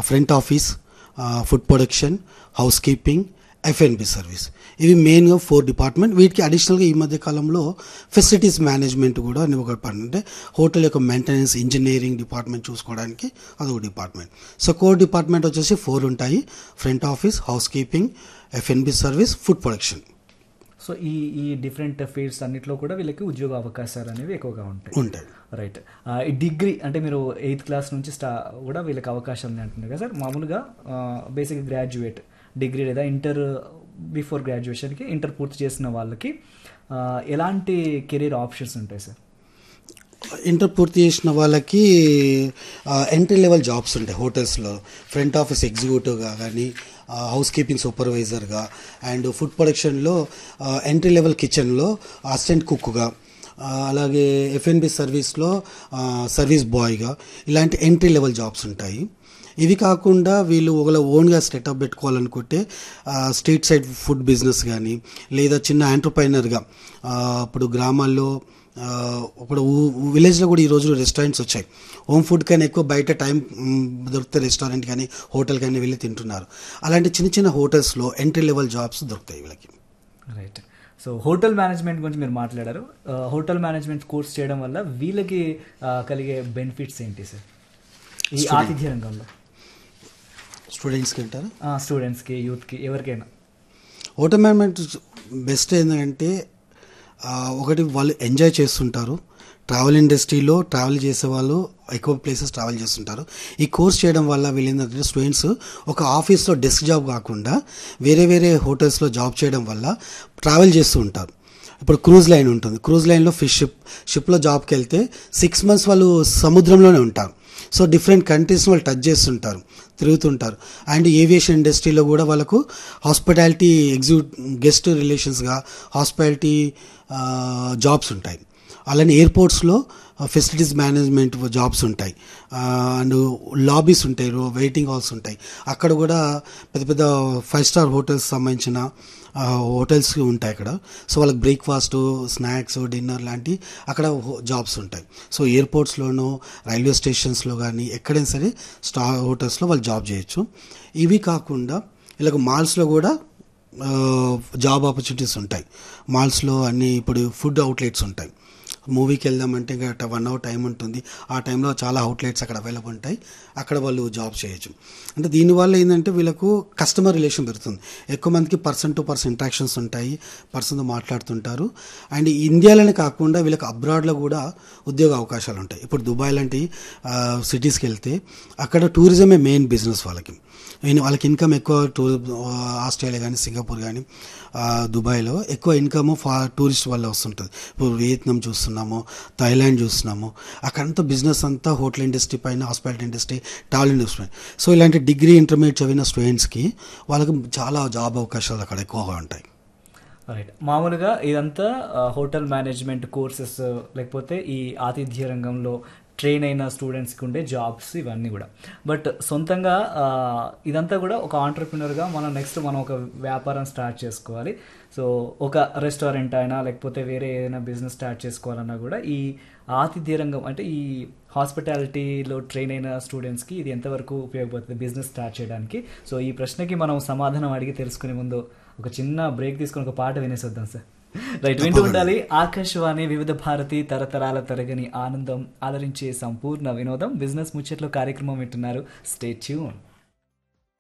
front office food production house keeping FNB service ఇవి మెయిన్గా four department వీటికి అడిషనల్గా ఈ మధ్య కాలంలో ఫెసిలిటీస్ మేనేజ్మెంట్ కూడా అని ఒక డిపార్ట్మెంట్ అంటే హోటల్ యొక్క మెయింటెనెన్స్ ఇంజనీరింగ్ డిపార్ట్మెంట్ చూసుకోవడానికి అదొక డిపార్ట్మెంట్ సో కోర్ డిపార్ట్మెంట్ వచ్చేసి ఫోర్ ఉంటాయి front office house keeping FNB service food production so ఈ ఈ డిఫరెంట్ ఫీల్డ్స్ అన్నిట్లో కూడా వీళ్ళకి ఉద్యోగ అవకాశాలు అనేవి ఎక్కువగా ఉంటాయి ఉంటాయి రైట్ ఈ డిగ్రీ అంటే మీరు ఎయిత్ క్లాస్ నుంచి స్టా కూడా వీళ్ళకి అవకాశాలు ఉన్నాయి అంటున్నారు కదా సార్ మామూలుగా బేసిక్ గ్రాడ్యుయేట్ డిగ్రీ లేదా ఇంటర్ బిఫోర్ గ్రాడ్యుయేషన్కి ఇంటర్ పూర్తి చేసిన వాళ్ళకి ఆ, ఎలాంటి కెరీర్ ఆప్షన్స్ ఉంటాయి సార్ ఇంటర్ పూర్తి చేసిన వాళ్ళకి ఎంట్రీ లెవెల్ జాబ్స్ ఉంటాయి హోటల్స్లో ఫ్రంట్ ఆఫీస్ ఎగ్జిక్యూటివ్గా కానీ హౌస్ కీపింగ్ సూపర్వైజర్గా అండ్ ఫుడ్ ప్రొడక్షన్లో ఎంట్రీ లెవెల్ కిచెన్లో అసిస్టెంట్ కుక్గా అలాగే ఎఫ్ఎన్బి సర్వీస్లో సర్వీస్ బాయ్గా ఇలాంటి ఎంట్రీ లెవెల్ జాబ్స్ ఉంటాయి ఇవి కాకుండా వీళ్ళు ఒకవేళ ఓన్గా సెటప్ పెట్టుకోవాలనుకుంటే స్ట్రీట్ సైడ్ ఫుడ్ బిజినెస్ కానీ లేదా చిన్న ఎంటర్ప్రైనర్గా ఇప్పుడు గ్రామాల్లో ఆ, ఇప్పుడు విలేజ్లో కూడా ఈ రోజు రెస్టారెంట్స్ వచ్చాయి హోమ్ ఫుడ్ కన్నా ఎక్కువ బయట టైం మ్, దొరికితే రెస్టారెంట్ కానీ హోటల్ కానీ వెళ్ళి తింటున్నారు అలాంటి చిన్న చిన్న హోటల్స్లో ఎంట్రీ లెవెల్ జాబ్స్ దొరుకుతాయి వీళ్ళకి రైట్ సో హోటల్ మేనేజ్మెంట్ గురించి మీరు మాట్లాడారు ఆ, హోటల్ మేనేజ్మెంట్ కోర్స్ చేయడం వల్ల వీళ్ళకి ఆ, కలిగే బెనిఫిట్స్ ఏంటి సార్ ఈ ఆతిథ్య రంగంలో స్టూడెంట్స్కి అంటారు ఆ, స్టూడెంట్స్కి యూత్కి ఎవరికైనా హోటల్ మేనేజ్మెంట్ బెస్ట్ ఏంటంటే ఆ, ఒకటి వాళ్ళు ఎంజాయ్ చేస్తుంటారు ట్రావెల్ ఇండస్ట్రీలో ట్రావెల్ చేసే వాళ్ళు ఎక్కువ ప్లేసెస్ ట్రావెల్ చేస్తుంటారు ఈ కోర్స్ చేయడం వల్ల వీళ్ళు ఏంటంటే స్టూడెంట్స్ ఒక ఆఫీస్లో డెస్క్ జాబ్ కాకుండా వేరే వేరే హోటల్స్లో జాబ్ చేయడం వల్ల ట్రావెల్ చేస్తూ ఉంటారు ఇప్పుడు క్రూజ్ లైన్ ఉంటుంది క్రూజ్ లైన్లో ఫిష్ షిప్ షిప్లో జాబ్కి వెళ్తే సిక్స్ మంత్స్ వాళ్ళు సముద్రంలోనే ఉంటారు సో డిఫరెంట్ కంట్రీస్ వాళ్ళు టచ్ చేస్తుంటారు తిరుగుతుంటారు అండ్ ఏవియేషన్ ఇండస్ట్రీలో కూడా వాళ్ళకు హాస్పిటాలిటీ ఎగ్జిక్యూట్ గెస్ట్ రిలేషన్స్గా హాస్పిటాలిటీ జాబ్స్ ఉంటాయి అలానే ఎయిర్పోర్ట్స్లో ఫెసిలిటీస్ మేనేజ్మెంట్ జాబ్స్ ఉంటాయి అండ్ లాబీస్ ఉంటాయి వెయిటింగ్ హాల్స్ ఉంటాయి అక్కడ కూడా పెద్ద పెద్ద ఫైవ్ స్టార్ హోటల్స్ సంబంధించిన హోటల్స్ ఉంటాయి అక్కడ సో వాళ్ళకి బ్రేక్ఫాస్ట్ స్నాక్స్ డిన్నర్ లాంటి అక్కడ జాబ్స్ ఉంటాయి సో ఎయిర్పోర్ట్స్లోనూ రైల్వే స్టేషన్స్లో కానీ ఎక్కడైనా సరే స్టార్ హోటల్స్లో వాళ్ళు జాబ్ చేయొచ్చు ఇవి కాకుండా వీళ్ళకి మాల్స్లో కూడా జాబ్ ఆపర్చునిటీస్ ఉంటాయి మాల్స్లో అన్ని ఇప్పుడు ఫుడ్ అవుట్లెట్స్ ఉంటాయి మూవీకి వెళ్దామంటే ఇంకా వన్ అవర్ టైం ఉంటుంది ఆ టైంలో చాలా అవుట్లెట్స్ అక్కడ అవైలబుల్ ఉంటాయి అక్కడ వాళ్ళు జాబ్ చేయొచ్చు అంటే దీనివల్ల ఏంటంటే వీళ్ళకు కస్టమర్ రిలేషన్ పెరుగుతుంది ఎక్కువ మందికి పర్సన్ టు పర్సన్ ఇంట్రాక్షన్స్ ఉంటాయి పర్సన్తో మాట్లాడుతుంటారు అండ్ ఇండియాలోనే కాకుండా వీళ్ళకి అబ్రాడ్లో కూడా ఉద్యోగ అవకాశాలు ఉంటాయి ఇప్పుడు దుబాయ్ లాంటి సిటీస్కి వెళ్తే అక్కడ టూరిజమే మెయిన్ బిజినెస్ వాళ్ళకి ఈయన- వాళ్ళకి ఇన్కమ్ ఎక్కువ టూర్ ఆస్ట్రేలియా కానీ సింగపూర్ కానీ దుబాయ్లో ఎక్కువ ఇన్కమ్ ఫా టూరిస్ట్ వల్ల వస్తుంటుంది ఇప్పుడు వియత్నాం చూస్తున్నాము థాయిలాండ్ చూస్తున్నాము అక్కడంతా బిజినెస్ అంతా హోటల్ ఇండస్ట్రీ పైన హాస్పిటాలిటీ ఇండస్ట్రీ ట్రావెల్ ఇండస్ట్రీ పైన సో ఇలాంటి డిగ్రీ ఇంటర్మీడియట్ చదివిన స్టూడెంట్స్కి వాళ్ళకి చాలా జాబ్ అవకాశాలు అక్కడ ఎక్కువగా ఉంటాయి రైట్ మామూలుగా ఇదంతా ఆ, హోటల్ మేనేజ్మెంట్ కోర్సెస్ లేకపోతే ఈ ఆతిథ్య రంగంలో ట్రైన్ అయిన స్టూడెంట్స్కి ఉండే జాబ్స్ ఇవన్నీ కూడా బట్ సొంతంగా ఆ, ఇదంతా కూడా ఒక ఆంటర్ప్రినర్గా మనం నెక్స్ట్ మనం ఒక వ్యాపారం స్టార్ట్ చేసుకోవాలి సో ఒక రెస్టారెంట్ అయినా లేకపోతే వేరే ఏదైనా బిజినెస్ స్టార్ట్ చేసుకోవాలన్నా కూడా ఈ ఆతిథ్య రంగం అంటే ఈ హాస్పిటాలిటీలో ట్రైన్ అయిన స్టూడెంట్స్కి ఇది ఎంతవరకు ఉపయోగపడుతుంది బిజినెస్ స్టార్ట్ చేయడానికి సో ఈ ప్రశ్నకి మనం సమాధానం అడిగి తెలుసుకునే ముందు ఒక చిన్న బ్రేక్ తీసుకొని ఒక పాట వినేసొద్దాం సార్ రైట్ వింటూ ఉండాలి ఆకాశవాణి వివిధ భారతి తరతరాల తరగని ఆనందం ఆదరించే సంపూర్ణ వినోదం బిజినెస్ ముచ్చట్లో కార్యక్రమం వింటున్నారు స్టే ట్యూన్